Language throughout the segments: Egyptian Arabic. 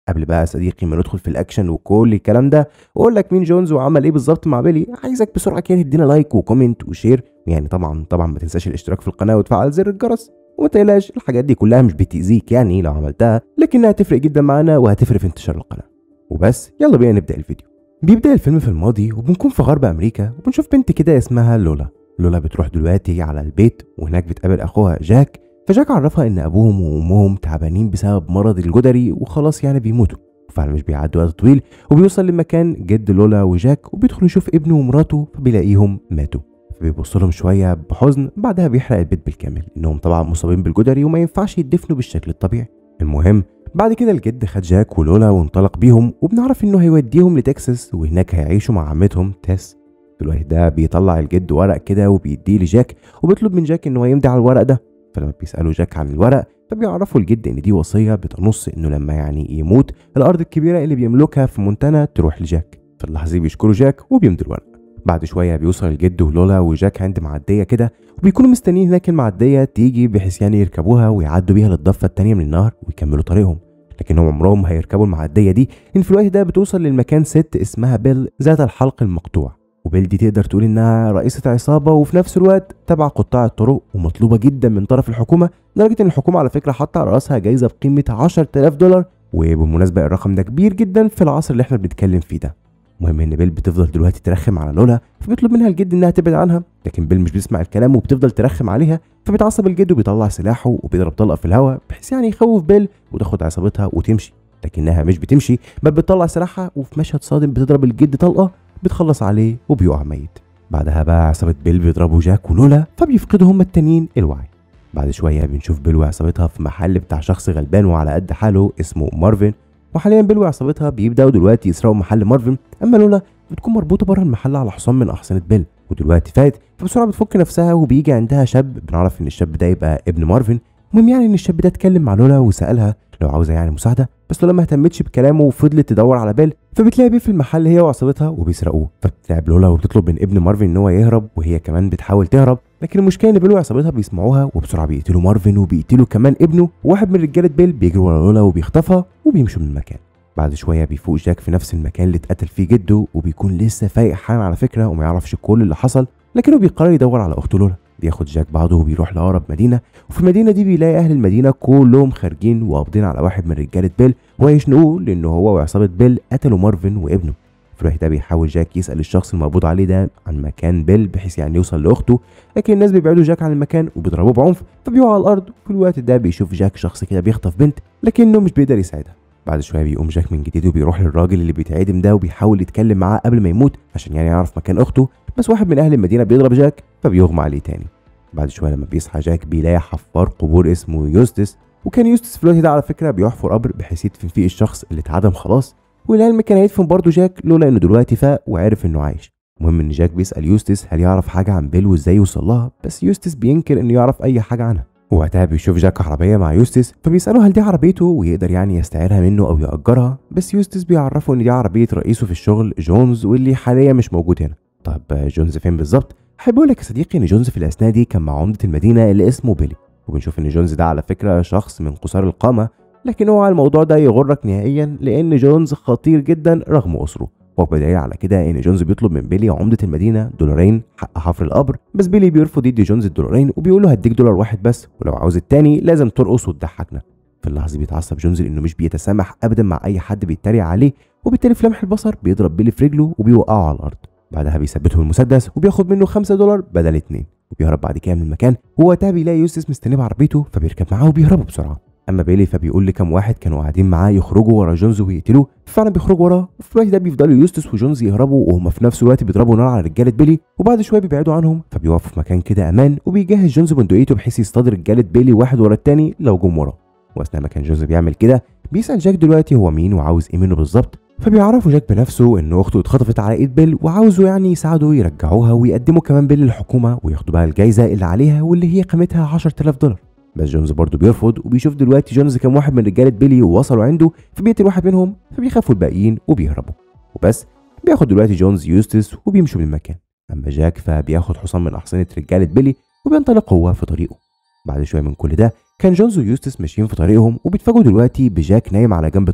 قبل بقى يا صديقي ما ندخل في الاكشن وكل الكلام ده واقول لك مين جونز وعمل ايه بالظبط مع بيلي عايزك بسرعه كده تدينا لايك وكومنت وشير يعني طبعا طبعا ما تنساش الاشتراك في القناه وتفعل زر الجرس وما تقلقش الحاجات دي كلها مش بتأذيك يعني لو عملتها لكنها هتفرق جدا معانا وهتفرق في انتشار القناه وبس يلا بينا نبدا الفيديو بيبدا الفيلم في الماضي وبنكون في غرب امريكا وبنشوف بنت كده اسمها لولا لولا بتروح دلوقتي على البيت وهناك بتقابل اخوها جاك فجاك عرفها ان ابوهم وامهم تعبانين بسبب مرض الجدري وخلاص يعني بيموتوا فعلا مش بيعدي وقت طويل وبيوصل لمكان جد لولا وجاك وبيدخل يشوف ابنه ومراته فبيلاقيهم ماتوا فبيبص لهم شويه بحزن بعدها بيحرق البيت بالكامل انهم طبعا مصابين بالجدري وما ينفعش يدفنوا بالشكل الطبيعي المهم بعد كده الجد خد جاك ولولا وانطلق بيهم وبنعرف انه هيوديهم لتكساس وهناك هيعيشوا مع عمتهم تيس في الوقت ده بيطلع الجد ورق كده وبيديه لجاك وبيطلب من جاك انه يمضي على الورق ده فلما بيسالوا جاك عن الورق فبيعرفوا الجد ان دي وصيه بتنص انه لما يعني يموت الارض الكبيره اللي بيملكها في مونتانا تروح لجاك في اللحظه دي بيشكروا جاك وبيمضي الورق بعد شويه بيوصل الجد ولولا وجاك عند معديه كده وبيكونوا مستنيين هناك المعديه تيجي بحيث يعني يركبوها ويعدوا بيها للضفه التانيه من النهر ويكملوا طريقهم لكنهم عمرهم ما هيركبوا المعديه دي ان في الوقت ده بتوصل للمكان ست اسمها بيل ذات الحلق المقطوع وبيل دي تقدر تقول انها رئيسة عصابة وفي نفس الوقت تبع قطاع الطرق ومطلوبة جدا من طرف الحكومة لدرجة ان الحكومة على فكرة حاطة على راسها جايزة بقيمة 10000 دولار وبالمناسبة الرقم ده كبير جدا في العصر اللي احنا بنتكلم فيه ده المهم ان بيل بتفضل دلوقتي ترخم على لولا فبيطلب منها الجد انها تبعد عنها لكن بيل مش بيسمع الكلام وبتفضل ترخم عليها فبيتعصب الجد وبيطلع سلاحه وبيضرب طلقه في الهواء بحيث يعني يخوف بيل وتاخد عصابتها وتمشي لكنها مش بتمشي بل بتطلع سلاحها وفي مشهد صادم بتضرب الجد طلقه بتخلص عليه وبيقع ميت بعدها بقى عصابة بيل بيضربوا جاك ولولا فبيفقدوا هما التانيين الوعي بعد شوية بنشوف بيل وعصابتها في محل بتاع شخص غلبان وعلى قد حاله اسمه مارفن وحاليا بيل وعصابتها بيبداوا دلوقتي يسرقوا محل مارفن اما لولا بتكون مربوطه بره المحل على حصان من احصنه بيل ودلوقتي فات فبسرعه بتفك نفسها وبيجي عندها شاب بنعرف ان الشاب ده يبقى ابن مارفن المهم يعني ان الشاب ده اتكلم مع لولا وسالها لو عاوزه يعني مساعده بس لولا ما اهتمتش بكلامه وفضلت تدور على بيل فبتلاقي بيه في المحل هي وعصابتها وبيسرقوه فبتلعب لولا وبتطلب من ابن مارفن ان هو يهرب وهي كمان بتحاول تهرب لكن المشكله ان بيل وعصابتها بيسمعوها وبسرعه بيقتلوا مارفن وبيقتلوا كمان ابنه وواحد من رجاله بيل بيجري ورا لولا وبيخطفها وبيمشوا من المكان بعد شويه بيفوق جاك في نفس المكان اللي اتقتل فيه جده وبيكون لسه فايق حالا على فكره وما يعرفش كل اللي حصل لكنه بيقرر يدور على اخته لولا بياخد جاك بعضه وبيروح لاقرب مدينه وفي المدينه دي بيلاقي اهل المدينه كلهم خارجين وقابضين على واحد من رجاله بيل وهيشنقوه لان هو وعصابه بيل قتلوا مارفن وابنه في الوقت ده بيحاول جاك يسال الشخص المقبوض عليه ده عن مكان بيل بحيث يعني يوصل لاخته لكن الناس بيبعدوا جاك عن المكان وبيضربوه بعنف فبيقع على الارض وفي الوقت ده بيشوف جاك شخص كده بيخطف بنت لكنه مش بيقدر يساعدها بعد شويه بيقوم جاك من جديد وبيروح للراجل اللي بيتعدم ده وبيحاول يتكلم معاه قبل ما يموت عشان يعني يعرف مكان اخته بس واحد من اهل المدينه بيضرب جاك فبيغمى عليه تاني بعد شويه لما بيصحى جاك بيلاقي حفار قبور اسمه يوستس وكان يوستس في الوقت ده على فكره بيحفر قبر بحيث يدفن فيه الشخص اللي اتعدم خلاص والعلم كان هيدفن برضه جاك لولا انه دلوقتي فاق وعرف انه عايش المهم ان جاك بيسال يوستس هل يعرف حاجه عن بيل وازاي يوصل لها بس يوستس بينكر انه يعرف اي حاجه عنها وقتها بيشوف جاك عربيه مع يوستس فبيساله هل دي عربيته ويقدر يعني يستعيرها منه او ياجرها بس يوستس بيعرفه ان دي عربيه رئيسه في الشغل جونز واللي حاليا مش موجود هنا طب جونز فين بالظبط احب اقول لك يا صديقي ان جونز في الاثناء دي كان مع عمده المدينه اللي اسمه بيلي وبنشوف ان جونز ده على فكره شخص من قصار القامه لكن هو الموضوع ده يغرك نهائيا لان جونز خطير جدا رغم اسره واكبر دليل على كده ان جونز بيطلب من بيلي عمده المدينه دولارين حق حفر القبر بس بيلي بيرفض يدي جونز الدولارين وبيقول له هديك دولار واحد بس ولو عاوز التاني لازم ترقص وتضحكنا في اللحظه بيتعصب جونز لانه مش بيتسامح ابدا مع اي حد بيتريق عليه وبالتالي في لمح البصر بيضرب بيلي في رجله وبيوقعه على الارض بعدها بيثبته بالمسدس وبياخد منه 5 دولار بدل 2 وبيهرب بعد كده من المكان ووقتها بيلاقي يوستس مستنيه بعربيته فبيركب معاه وبيهربوا بسرعه اما بيلي فبيقول لكم واحد كانوا قاعدين معاه يخرجوا ورا جونز ويقتلوه فعلا بيخرجوا وراه وفي الوقت ده بيفضلوا يوستس وجونز يهربوا وهم في نفس الوقت بيضربوا نار على رجاله بيلي وبعد شويه بيبعدوا عنهم فبيقفوا في مكان كده امان وبيجهز جونز بندقيته بحيث يصطاد رجاله بيلي واحد ورا التاني لو جم وراه واثناء ما كان جونز بيعمل كده بيسال جاك دلوقتي هو مين وعاوز ايه منه بالظبط فبيعرفوا جاك بنفسه ان اخته اتخطفت على ايد بيل وعاوزه يعني يساعده يرجعوها ويقدموا كمان بيل للحكومه وياخدوا بقى الجايزه اللي عليها واللي هي قيمتها 10000 دولار بس جونز برضه بيرفض وبيشوف دلوقتي جونز كام واحد من رجاله بيلي ووصلوا عنده فبيقتل واحد منهم فبيخافوا الباقيين وبيهربوا وبس بياخد دلوقتي جونز يوستس وبيمشوا من المكان اما جاك فبياخد حصان من احصنه رجاله بيلي وبينطلق هو في طريقه بعد شويه من كل ده كان جونز ويوستس ماشيين في طريقهم وبيتفاجئوا دلوقتي بجاك نايم على جنب الطريق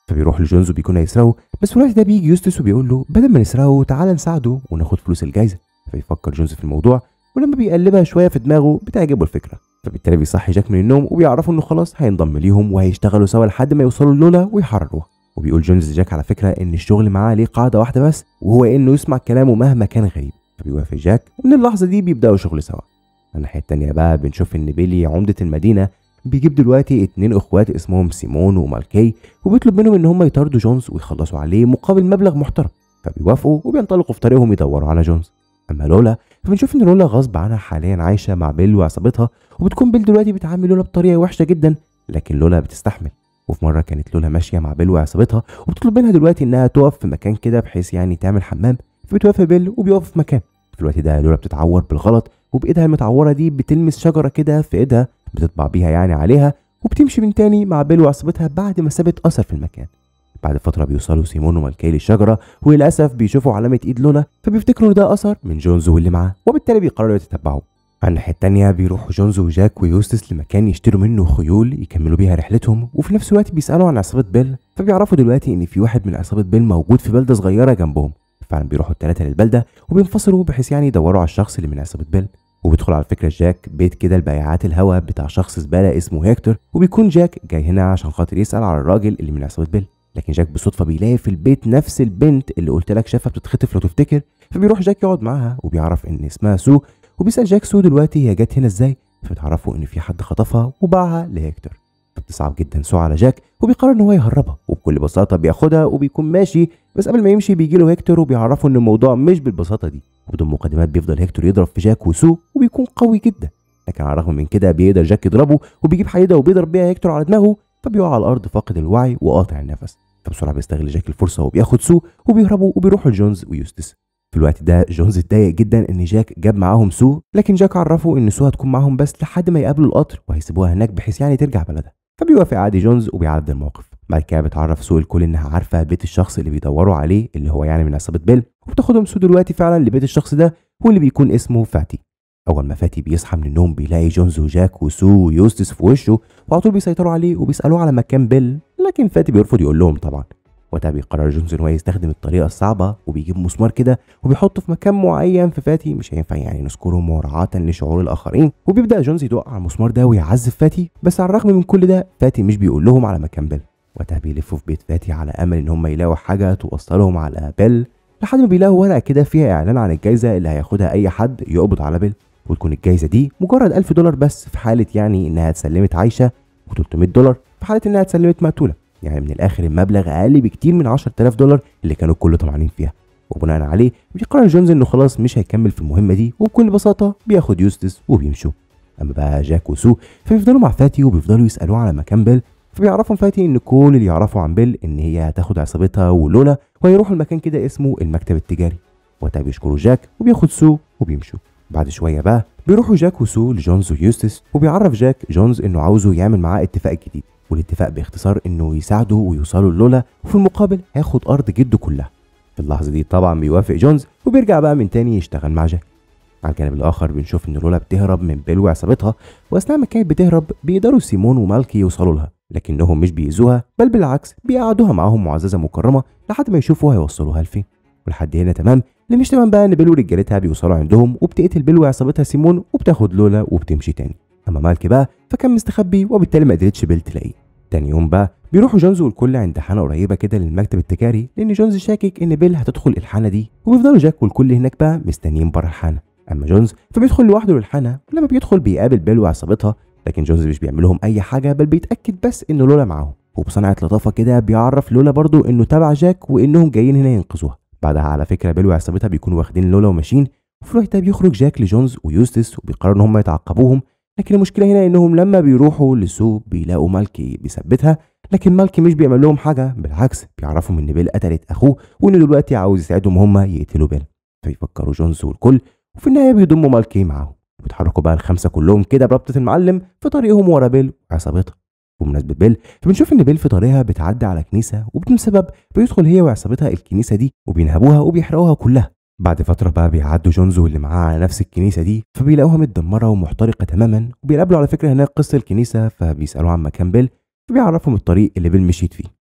فبيروح لجونز وبيكون هيسرقه بس في الوقت ده بيجي يوستس وبيقول له بدل ما نسرقه تعالى نساعده وناخد فلوس الجايزه فيفكر جونز في الموضوع ولما بيقلبها شويه في دماغه بتعجبه الفكره فبالتالي بيصحي جاك من النوم وبيعرفوا انه خلاص هينضم ليهم وهيشتغلوا سوا لحد ما يوصلوا لولا ويحرروها وبيقول جونز لجاك على فكره ان الشغل معاه ليه قاعده واحده بس وهو انه يسمع كلامه مهما كان غريب فبيوافق جاك ومن اللحظه دي بيبداوا شغل سوا الناحيه التانيه بقى بنشوف ان بيلي عمده المدينه بيجيب دلوقتي اتنين اخوات اسمهم سيمون ومالكي وبيطلب منهم ان هم يطاردوا جونز ويخلصوا عليه مقابل مبلغ محترم فبيوافقوا وبينطلقوا في طريقهم يدوروا على جونز اما لولا فبنشوف ان لولا غصب عنها حاليا عايشه مع بيل وعصابتها وبتكون بيل دلوقتي بتعامل لولا بطريقه وحشه جدا لكن لولا بتستحمل وفي مره كانت لولا ماشيه مع بيل وعصابتها وبتطلب منها دلوقتي انها تقف في مكان كده بحيث يعني تعمل حمام فبتوافق بيل وبيقف في مكان في الوقت ده لولا بتتعور بالغلط وبايدها المتعوره دي بتلمس شجره كده في ايدها بتطبع بيها يعني عليها وبتمشي من تاني مع بيل وعصابتها بعد ما سابت اثر في المكان بعد فترة بيوصلوا سيمون ومالكي للشجرة وللأسف بيشوفوا علامة إيد لولا فبيفتكروا إن ده أثر من جونز واللي معاه وبالتالي بيقرروا يتتبعوه على الناحية التانية بيروحوا جونز وجاك ويوستس لمكان يشتروا منه خيول يكملوا بيها رحلتهم وفي نفس الوقت بيسألوا عن عصابة بيل فبيعرفوا دلوقتي إن في واحد من عصابة بيل موجود في بلدة صغيرة جنبهم فعلا بيروحوا التلاتة للبلدة وبينفصلوا بحيث يعني يدوروا على الشخص اللي من عصابة بيل وبيدخل على فكرة جاك بيت كده لبياعات الهوا بتاع شخص زبالة اسمه هيكتور وبيكون جاك جاي هنا عشان خاطر يسأل على الراجل اللي من عصابة بيل لكن جاك بالصدفة بيلاقي في البيت نفس البنت اللي قلت لك شافها بتتخطف لو تفتكر فبيروح جاك يقعد معاها وبيعرف ان اسمها سو وبيسأل جاك سو دلوقتي هي جت هنا ازاي فبتعرفوا ان في حد خطفها وباعها لهيكتور فبتصعب جدا سو على جاك وبيقرر ان هو يهربها وبكل بساطة بياخدها وبيكون ماشي بس قبل ما يمشي بيجي له هيكتور وبيعرفه ان الموضوع مش بالبساطة دي وبدون مقدمات بيفضل هيكتور يضرب في جاك وسو وبيكون قوي جدا لكن على الرغم من كده بيقدر جاك يضربه وبيجيب حديده وبيضرب بيها هيكتور على دماغه فبيقع على الارض فاقد الوعي وقاطع النفس فبسرعه بيستغل جاك الفرصه وبياخد سو وبيهربوا وبيروحوا لجونز ويوستس في الوقت ده جونز اتضايق جدا ان جاك جاب معاهم سو لكن جاك عرفه ان سو هتكون معاهم بس لحد ما يقابلوا القطر وهيسيبوها هناك بحيث يعني ترجع بلدها فبيوافق عادي جونز وبيعدي الموقف بعد كده بتعرف سو الكل انها عارفه بيت الشخص اللي بيدوروا عليه اللي هو يعني من عصابه بيل وبتاخدهم سو دلوقتي فعلا لبيت الشخص ده واللي بيكون اسمه فاتي اول ما فاتي بيصحى من النوم بيلاقي جونز وجاك وسو ويوستس في وشه وعلى طول بيسيطروا عليه وبيسالوه على مكان بيل لكن فاتي بيرفض يقول لهم طبعا وقتها بيقرر جونز ان هو يستخدم الطريقه الصعبه وبيجيب مسمار كده وبيحطه في مكان معين في فاتي مش هينفع يعني نذكره مراعاه لشعور الاخرين وبيبدا جونز يدق على المسمار ده ويعذب فاتي بس على الرغم من كل ده فاتي مش بيقول لهم على مكان بيل وقتها بيلفوا في بيت فاتي على امل ان هم يلاقوا حاجه توصلهم على بيل لحد ما بيلاقوا ورقه كده فيها اعلان عن الجائزه اللي هياخدها اي حد يقبض على بيل وتكون الجائزه دي مجرد 1000 دولار بس في حاله يعني انها اتسلمت عايشه و300 دولار في حاله انها اتسلمت مقتوله يعني من الاخر المبلغ اقل بكتير من 10000 دولار اللي كانوا الكل طمعانين فيها وبناء عليه بيقرر جونز انه خلاص مش هيكمل في المهمه دي وبكل بساطه بياخد يوستس وبيمشوا اما بقى جاك وسو فبيفضلوا مع فاتي وبيفضلوا يسالوه على مكان بيل فبيعرفهم فاتي ان كل اللي يعرفوا عن بيل ان هي هتاخد عصابتها ولولا وهيروحوا المكان كده اسمه المكتب التجاري وقتها بيشكروا جاك وبياخد سو وبيمشوا بعد شويه بقى بيروحوا جاك وسو لجونز ويوستس وبيعرف جاك جونز انه عاوزه يعمل معاه اتفاق جديد والاتفاق باختصار انه يساعده ويوصلوا لولا وفي المقابل هياخد ارض جده كلها في اللحظه دي طبعا بيوافق جونز وبيرجع بقى من تاني يشتغل مع جاك على الجانب الاخر بنشوف ان لولا بتهرب من بيل وعصابتها واثناء ما كانت بتهرب بيقدروا سيمون ومالكي يوصلوا لها لكنهم مش بيأذوها بل بالعكس بيقعدوها معاهم معززه مكرمه لحد ما يشوفوا هيوصلوها لفين ولحد هنا تمام اللي مش تمام بقى ان بيل ورجالتها بيوصلوا عندهم وبتقتل بيل وعصابتها سيمون وبتاخد لولا وبتمشي تاني اما مالكي بقى فكان مستخبي وبالتالي ما قدرتش بيل تلاقيه تاني يوم بقى بيروحوا جونز والكل عند حانه قريبه كده للمكتب التجاري لان جونز شاكك ان بيل هتدخل الحانه دي وبيفضلوا جاك والكل هناك بقى مستنيين بره الحانه اما جونز فبيدخل لوحده للحانه ولما بيدخل بيقابل بيل وعصابتها لكن جونز مش بيعمل لهم اي حاجه بل بيتاكد بس ان لولا معاهم وبصنعه لطافه كده بيعرف لولا برضو انه تبع جاك وانهم جايين هنا ينقذوها بعدها على فكره بيل وعصابتها بيكونوا واخدين لولا وماشيين وفي الوقت ده بيخرج جاك لجونز ويوستس وبيقرروا ان هم يتعقبوهم لكن المشكله هنا انهم لما بيروحوا لسو بيلاقوا مالكي بيثبتها لكن مالكي مش بيعمل لهم حاجه بالعكس بيعرفهم ان بيل قتلت اخوه وانه دلوقتي عاوز يساعدهم هم يقتلوا بيل فيفكروا جونز والكل وفي النهايه بيضموا مالكي معاهم وبيتحركوا بقى الخمسه كلهم كده بربطه المعلم في طريقهم ورا بيل وعصابتها بمناسبة بيل فبنشوف ان بيل في طريقها بتعدي على كنيسة وبدون سبب بيدخل هي وعصابتها الكنيسة دي وبينهبوها وبيحرقوها كلها بعد فترة بقى بيعدوا جونز واللي معاه على نفس الكنيسة دي فبيلاقوها متدمرة ومحترقة تماما وبيقابلوا على فكرة هناك قصة الكنيسة فبيسألوا عن مكان بيل فبيعرفهم الطريق اللي بيل مشيت فيه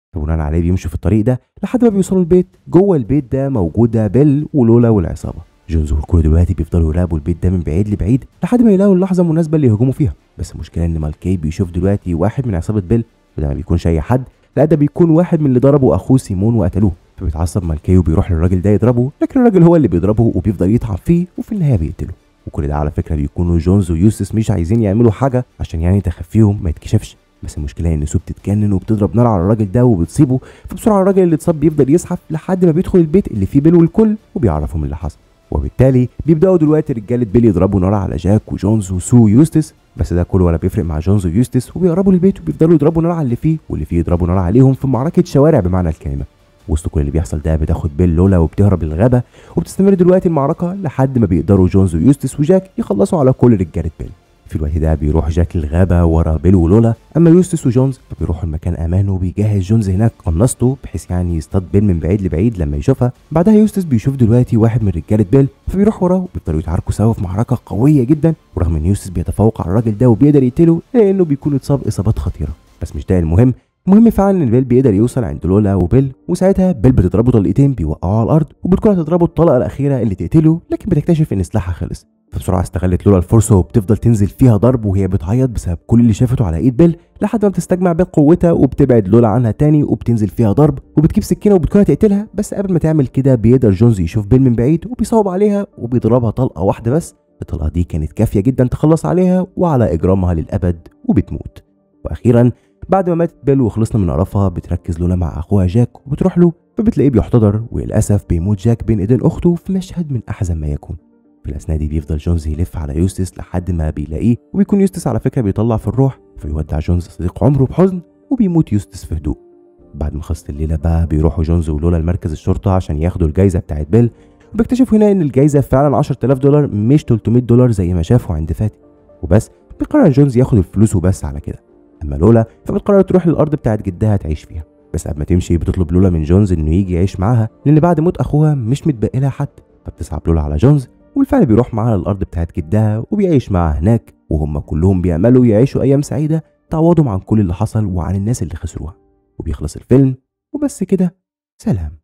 فبناء عليه بيمشوا في الطريق ده لحد ما بيوصلوا البيت جوه البيت ده موجوده بيل ولولا والعصابه جونز والكل دلوقتي بيفضلوا يراقبوا البيت ده من بعيد لبعيد لحد ما يلاقوا اللحظه المناسبه اللي يهجموا فيها بس المشكله ان مالكي بيشوف دلوقتي واحد من عصابه بيل وده ما بيكونش اي حد لا ده بيكون واحد من اللي ضربوا اخوه سيمون وقتلوه فبيتعصب مالكي وبيروح للراجل ده يضربه لكن الراجل هو اللي بيضربه وبيفضل يطعن فيه وفي النهايه بيقتله وكل ده على فكره بيكونوا جونز ويوستس مش عايزين يعملوا حاجه عشان يعني تخفيهم ما يتكشفش بس المشكله ان سو بتتجنن وبتضرب نار على الراجل ده وبتصيبه فبسرعه الراجل اللي اتصاب بيفضل يزحف لحد ما بيدخل البيت اللي فيه بيل والكل وبيعرفهم اللي حصل وبالتالي بيبداوا دلوقتي رجاله بيل يضربوا نار على جاك وجونز وسو ويوستس بس ده كله ولا بيفرق مع جونز ويوستس وبيقربوا للبيت وبيفضلوا يضربوا نار على اللي فيه واللي فيه يضربوا نار عليهم في معركه شوارع بمعنى الكلمه وسط كل اللي بيحصل ده بتاخد بيل لولا وبتهرب للغابه وبتستمر دلوقتي المعركه لحد ما بيقدروا جونز ويوستس وجاك يخلصوا على كل رجاله بيل في الوقت ده بيروح جاك الغابه ورا بيل ولولا اما يوستس وجونز فبيروحوا المكان امان وبيجهز جونز هناك قناصته بحيث يعني يصطاد بيل من بعيد لبعيد لما يشوفها بعدها يوستس بيشوف دلوقتي واحد من رجاله بيل فبيروح وراه وبيفضلوا يتعاركوا سوا في معركه قويه جدا ورغم ان يوستس بيتفوق على الراجل ده وبيقدر يقتله لانه بيكون اتصاب اصابات خطيره بس مش ده المهم المهم فعلا ان بيل بيقدر يوصل عند لولا وبيل وساعتها بيل بتضربه طلقتين بيوقعوه على الارض وبتكون هتضربه الطلقه الاخيره اللي تقتله لكن بتكتشف ان سلاحها خلص فبسرعه استغلت لولا الفرصه وبتفضل تنزل فيها ضرب وهي بتعيط بسبب كل اللي شافته على ايد بيل لحد ما بتستجمع بيل قوتها وبتبعد لولا عنها تاني وبتنزل فيها ضرب وبتجيب سكينه وبتكون هتقتلها بس قبل ما تعمل كده بيقدر جونز يشوف بيل من بعيد وبيصوب عليها وبيضربها طلقه واحده بس الطلقه دي كانت كافيه جدا تخلص عليها وعلى اجرامها للابد وبتموت واخيرا بعد ما ماتت بيل وخلصنا من قرفها بتركز لولا مع اخوها جاك وبتروح له فبتلاقيه بيحتضر وللاسف بيموت جاك بين ايدين اخته في مشهد من احزن ما يكون في الاثناء دي بيفضل جونز يلف على يوستس لحد ما بيلاقيه وبيكون يوستس على فكره بيطلع في الروح فيودع جونز صديق عمره بحزن وبيموت يوستس في هدوء بعد ما خلصت الليله بقى بيروحوا جونز ولولا لمركز الشرطه عشان ياخدوا الجايزه بتاعت بيل وبيكتشفوا هنا ان الجايزه فعلا 10000 دولار مش 300 دولار زي ما شافوا عند فاتي وبس بيقرر جونز ياخد الفلوس وبس على كده اما لولا فبتقرر تروح للارض بتاعت جدها تعيش فيها بس قبل ما تمشي بتطلب لولا من جونز انه يجي يعيش معاها لان بعد موت اخوها مش متبقي لها حد فبتصعب لولا على جونز وبالفعل بيروح معاها للارض بتاعت جدها وبيعيش معاها هناك وهم كلهم بيعملوا يعيشوا ايام سعيده تعوضهم عن كل اللي حصل وعن الناس اللي خسروها وبيخلص الفيلم وبس كده سلام